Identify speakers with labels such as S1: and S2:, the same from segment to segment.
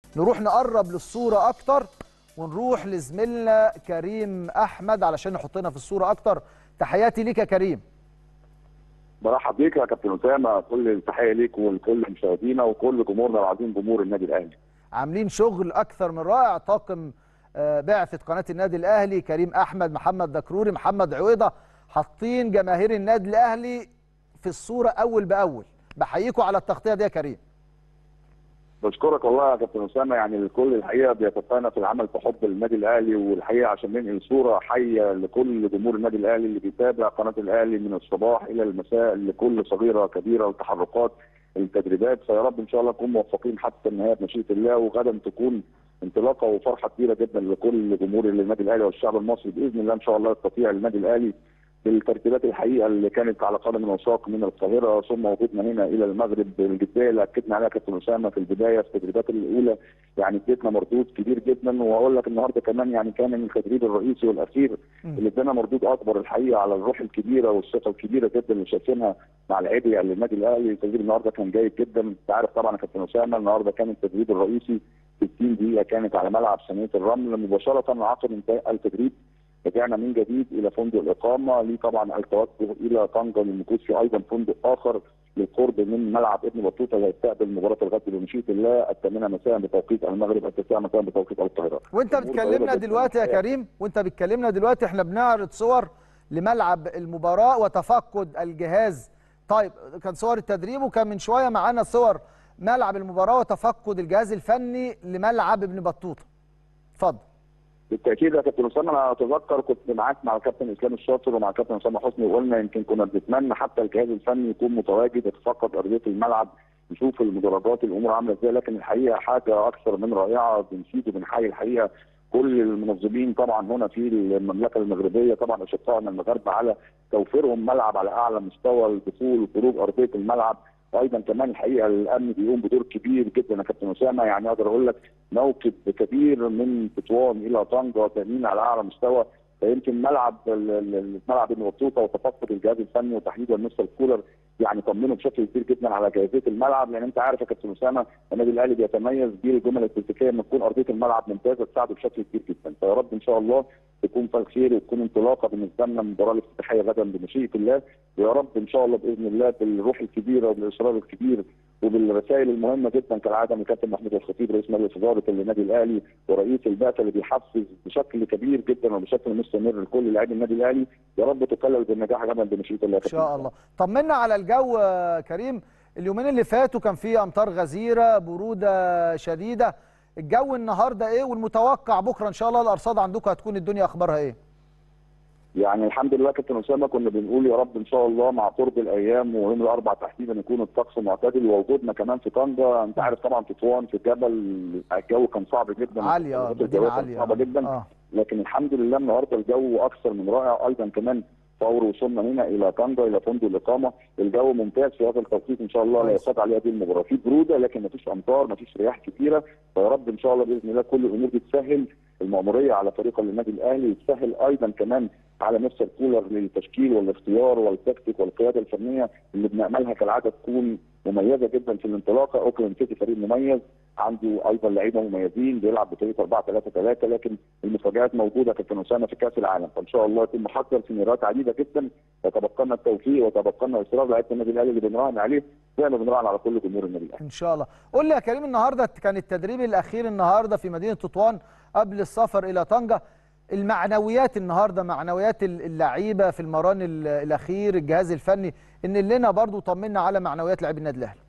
S1: نروح نقرب للصوره اكتر ونروح لزميلنا كريم احمد علشان نحطنا في الصوره اكتر تحياتي ليك يا كريم
S2: برحب بيك يا كابتن اسامه كل التحيه ليك ولكل مشاهدينا وكل جمهورنا العظيم جمهور النادي الاهلي
S1: عاملين شغل اكثر من رائع طاقم آه، بعثه قناه النادي الاهلي كريم احمد محمد دكروري محمد عويضه حاطين جماهير النادي الاهلي في الصوره اول باول بحييكم على التغطيه دي يا كريم
S2: بشكرك والله يا كابتن اسامه يعني الكل الحقيقه بيتفانى في العمل في حب النادي الاهلي والحقيقه عشان ننقل صوره حيه لكل جمهور النادي الاهلي اللي بيتابع قناه الاهلي من الصباح الى المساء لكل صغيره كبيره وتحركات التدريبات فيا رب ان شاء الله نكون موفقين حتى النهايه بمشيئه الله وغدا تكون انطلاقه وفرحه كبيره جدا لكل جمهور النادي الاهلي والشعب المصري باذن الله ان شاء الله يستطيع النادي الاهلي بالترتيبات الحقيقه اللي كانت على قدم وساق من القاهره ثم وجودنا هنا الى المغرب الجديه اللي اكدنا عليها كابتن اسامه في البدايه في التدريبات الاولى يعني اديتنا مردود كبير جدا واقول لك النهارده كمان يعني كان التدريب الرئيسي والاخير اللي ادانا مردود اكبر الحقيقه على الروح الكبيره والثقه الكبيره جدا اللي شايفينها مع لعيبه النادي الاهلي التدريب النهارده كان جيد جدا انت عارف طبعا يا كابتن اسامه النهارده كان التدريب الرئيسي 60 دقيقه كانت على ملعب ثانيه الرمل مباشره عقب انتهاء التدريب رجعنا من جديد الى فندق الاقامه ليه طبعا التوجه الى طنجه للمكوث في ايضا فندق اخر للقرب من ملعب ابن بطوطه ويستقبل مباراه الغد بمشيئه الله الثامنه مساء بتوقيت المغرب التاسعه مساء بتوقيت القاهره.
S1: وانت بتكلمنا دلوقتي يا كريم وانت بتكلمنا دلوقتي احنا بنعرض صور لملعب المباراه وتفقد الجهاز طيب كان صور التدريب وكان من شويه معانا صور ملعب المباراه وتفقد الجهاز الفني لملعب ابن بطوطه. اتفضل.
S2: بالتاكيد يا كابتن اسامه انا اتذكر كنت معاك مع الكابتن اسلام الشاطر ومع الكابتن اسامه حسني وقلنا يمكن كنا بنتمنى حتى الجهاز الفني يكون متواجد يتفقد ارضيه الملعب نشوف المدرجات الامور عامله ازاي لكن الحقيقه حاجه اكثر من رائعه بنشيد وبنحيي الحقيقه كل المنظمين طبعا هنا في المملكه المغربيه طبعا اشقائنا المغاربه على توفيرهم ملعب على اعلى مستوى الدخول وخروج ارضيه الملعب وايضا كمان الحقيقه الامن بيقوم بدور كبير جدا يا كابتن اسامه يعني اقدر اقول لك موكب كبير من تطوان الى طنجه تامين على اعلى مستوى فيمكن ملعب الملعب المبسوطه وتفقد الجهاز الفني وتحديدا مستر كولر يعني طمنوا بشكل كبير جدا على جاهزيه الملعب لان انت عارف يا كابتن اسامه النادي الاهلي بيتميز بالجمل التكتيكيه لما تكون ارضيه الملعب ممتازه تساعده بشكل كبير جدا فيا رب ان شاء الله تكون فيها خير وتكون انطلاقه بالنسبه لنا المباراه الافتتاحيه غدا بمشيئه الله ويا رب ان شاء الله باذن الله بالروح الكبيره وبالاصرار الكبير وبالرسائل المهمه جدا كالعاده من كابتن محمود الخطيب رئيس مجلس اداره النادي الاهلي ورئيس البعثه اللي بيحفز بشكل كبير جدا وبشكل مستمر لكل لاعبي النادي الاهلي يا رب تكلل بالنجاح غدا بمشيئه الله
S1: ان شاء الله طمنا على الجو كريم اليومين اللي فاتوا كان في امطار غزيره بروده شديده الجو النهارده ايه والمتوقع بكره ان شاء الله الارصاد عندكم هتكون الدنيا اخبارها ايه
S2: يعني الحمد لله كابتن اسامه كنا بنقول يا رب ان شاء الله مع قرب الايام ويوم الاربع تحديدا يكون الطقس معتدل ووجودنا كمان في طنجه انت عارف طبعا تطوان في الجبل الجو كان صعب جدا
S1: عاليه اه مدينه عاليه
S2: صعبه جدا آه. لكن الحمد لله النهارده الجو اكثر من رائع ايضا كمان فور وصلنا هنا الى طنجه الى فندق الاقامه الجو ممتاز في هذا التوقيت ان شاء الله لا يصاد عليه هذه المباراه في بروده لكن ما فيش امطار ما فيش رياح كثيره فيا رب ان شاء الله باذن الله كل الامور دي تسهل المأمورية على فريق النادي الأهلي وتسهل أيضا كمان على مستر كولر للتشكيل والاختيار والتكتيك والقيادة الفنية اللي بنأملها كالعادة تكون مميزة جدا في الانطلاقة أوكلاند سيتي فريق مميز عنده أيضا لعيبة مميزين بيلعب بطريقة 4 3 3 لكن المفاجآت موجودة كابتن أسامة في كأس العالم فإن شاء الله يكون محضر سيناريوهات عديدة جدا وتبقى لنا التوفيق وتبقى لنا إصرار لعيبة النادي الأهلي اللي بنراهن عليه زي ما بنراهن على كل جمهور النادي الأهلي
S1: ان شاء الله قول لي يا كريم النهارده كان التدريب الأخير النهارده في مدينة تطوان قبل السفر الى طنجه المعنويات النهارده معنويات اللعيبه في المران الاخير الجهاز الفني ان لنا برضو طمنا على معنويات لاعبي النادي الاهلي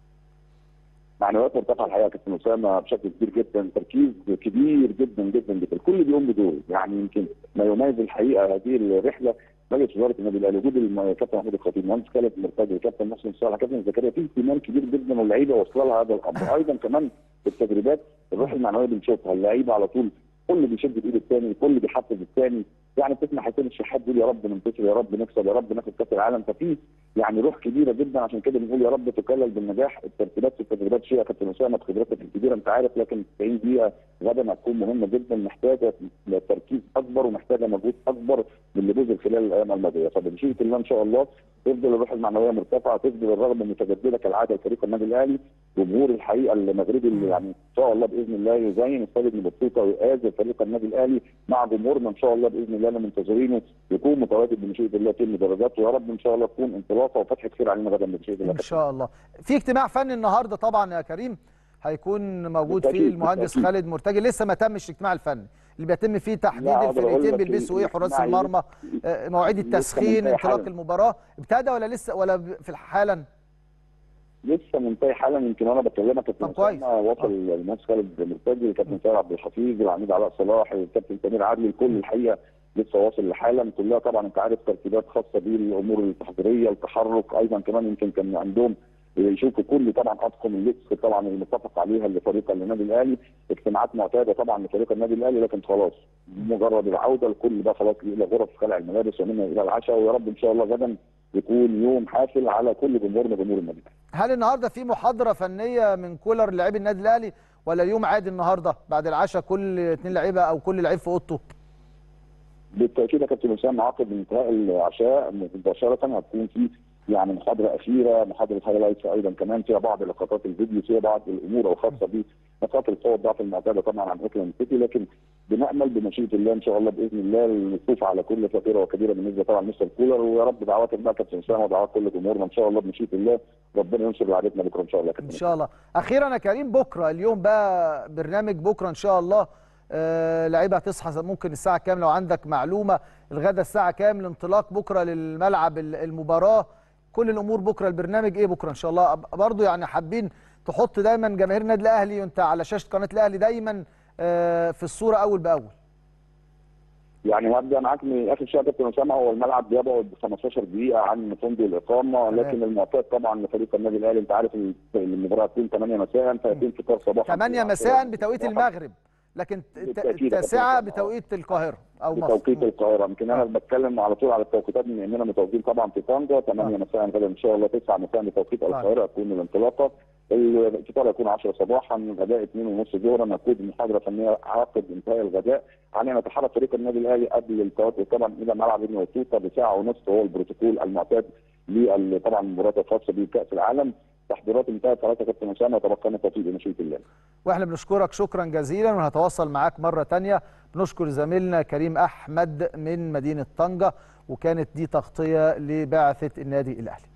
S2: معنويات مرتفعه الحقيقه كابتن اسامه بشكل كبير جدا تركيز كبير جدا جدا جدا الكل بيقوم بدوره يعني يمكن ما يميز الحقيقه هذه الرحله مجلس اداره النادي الاهلي وجود الكابتن محمود الخطيب مهندس خالد مرتجي الكابتن محسن صالح كابتن زكريا في اهتمام كبير جدا واللعيبه واصله لها هذا الامر ايضا كمان في التدريبات الروح المعنويه بنشوفها اللعيبه على طول كل بيشد بايد الثاني كل بيحفز الثاني يعني بتسمع حسين الشحات بيقول يا رب ننتصر يا رب نكسب يا رب ناخد كاس العالم ففي يعني روح كبيره جدا عشان كده بنقول يا رب تكلل بالنجاح الترتيبات في التدريبات شيء كابتن اسامه خبرتك الكبيره انت عارف لكن 90 دقيقه غدا هتكون مهمه جدا محتاجه تركيز اكبر ومحتاجه مجهود اكبر من اللي بذل خلال الايام الماضيه فبمشيئه الله ان شاء الله تفضل الروح المعنويه مرتفعه تفضل الرغبه متجدده كالعاده لفريق النادي الاهلي جمهور الحقيقه المغربي اللي يعني ان شاء الله باذن الله يزين استاد ابن بطوطه ويآزر فريق النادي الاهلي مع جمهورنا ان شاء الله باذن الله منتظرينه يكون متواجد بمشيئه الله تم درجاته ويا رب ان شاء الله تكون انطلاقه وفتحه خير علينا غدا بمشيئه الله
S1: ان شاء الله في اجتماع فني النهارده طبعا يا كريم هيكون موجود فيه
S2: بالتأكيد،
S1: المهندس
S2: بالتأكيد.
S1: خالد مرتجي لسه ما تمش الاجتماع الفني اللي بيتم فيه تحديد
S2: لا، أقدر أقول
S1: الفرقتين
S2: لك
S1: بيلبسوا ايه حراس
S2: الاجتماع
S1: المرمى آه، مواعيد
S2: لسه
S1: التسخين
S2: منتهي
S1: انطلاق
S2: حالاً.
S1: المباراه ابتدى ولا لسه ولا ب- في حالا
S2: لسه منتهي حالا يمكن وانا بكلمك كابتن
S1: طب كويس.
S2: أسامة وصل المهندس خالد مرتجي الكابتن سيد عبد الحفيظ العميد علاء صلاح الكابتن سمير عدلي الكل الحقيقه لسه واصل لحالا كلها طبعا انت عارف ترتيبات خاصه بالامور التحضيريه التحرك ايضا كمان يمكن كان عندهم يشوفوا كل طبعا اطقم اللبس طبعا المتفق عليها لفريق النادي الاهلي اجتماعات معتاده طبعا لفريق النادي الاهلي لكن خلاص مجرد العوده الكل بقى خلاص الى غرف خلع الملابس ومنها الى العشاء ويا رب ان شاء الله غدا يكون يوم حافل على كل جمهورنا جمهور النادي الاهلي
S1: هل النهارده في محاضره فنيه من كولر لاعبي النادي الاهلي ولا اليوم عادي النهارده بعد العشاء كل اثنين لعيبه او كل لعيب في اوضته
S2: بالتاكيد يا كابتن اسامه عقب انتهاء العشاء مباشره هتكون في يعني محاضره اخيره محاضره هايلايتس ايضا كمان فيها بعض لقطات الفيديو فيها بعض الامور الخاصه بنقاط القوه الضعف المعتاده طبعا عن اوكلاند سيتي لكن بنامل بمشيئه الله ان شاء الله باذن الله الوقوف على كل صغيره وكبيره بالنسبه طبعا لمستر كولر ويا رب دعواتك بقى كابتن اسامه ودعوات كل جمهورنا ان شاء الله بمشيئه الله ربنا ينصر لعبتنا بكره ان شاء الله يا
S1: ان
S2: كابتن
S1: شاء الله اخيرا يا كريم بكره اليوم بقى برنامج بكره ان شاء الله آه لعيبه هتصحى ممكن الساعه كام لو عندك معلومه الغدا الساعه كام الانطلاق بكره للملعب ال- المباراه كل الامور بكره البرنامج ايه بكره ان شاء الله أب- برضو يعني حابين تحط دايما جماهير النادي الاهلي وانت على شاشه قناه الاهلي دايما آه في الصوره اول باول
S2: يعني هبدا معاك من اخر شيء يا كابتن اسامه هو الملعب بيبعد 15 دقيقه عن فندق الاقامه
S1: تمام.
S2: لكن المعتاد طبعا لفريق النادي الاهلي انت عارف ال- المباراه هتكون 8 مساء فهيكون فطار صباحا
S1: 8 مساء بتوقيت المغرب لكن الت-
S2: بالتأكيد.
S1: التاسعه بتوقيت القاهره او مصر
S2: بتوقيت القاهره يمكن انا بتكلم على طول على التوقيتات من اننا متواجدين طبعا في طنجه 8 مساء غدا ان شاء الله 9 مساء بتوقيت القاهره تكون الانطلاقه الفطار يكون 10 صباحا الغداء 2 ونص ظهرا هتكون محاضره فنيه عقب انتهاء الغداء علينا نتحرك فريق النادي الاهلي قبل التوجه طبعا الى ملعب ابن بطوطه بساعه ونصف هو البروتوكول المعتاد لل- طبعا المباراه الخاصه بكاس العالم تحضيرات انتهت خلاص يا كابتن اسامه وتبقى لنا التوفيق بمشيئه الله
S1: واحنا بنشكرك شكرا جزيلا وهنتواصل معاك مره تانية بنشكر زميلنا كريم احمد من مدينه طنجه وكانت دي تغطيه لبعثه النادي الاهلي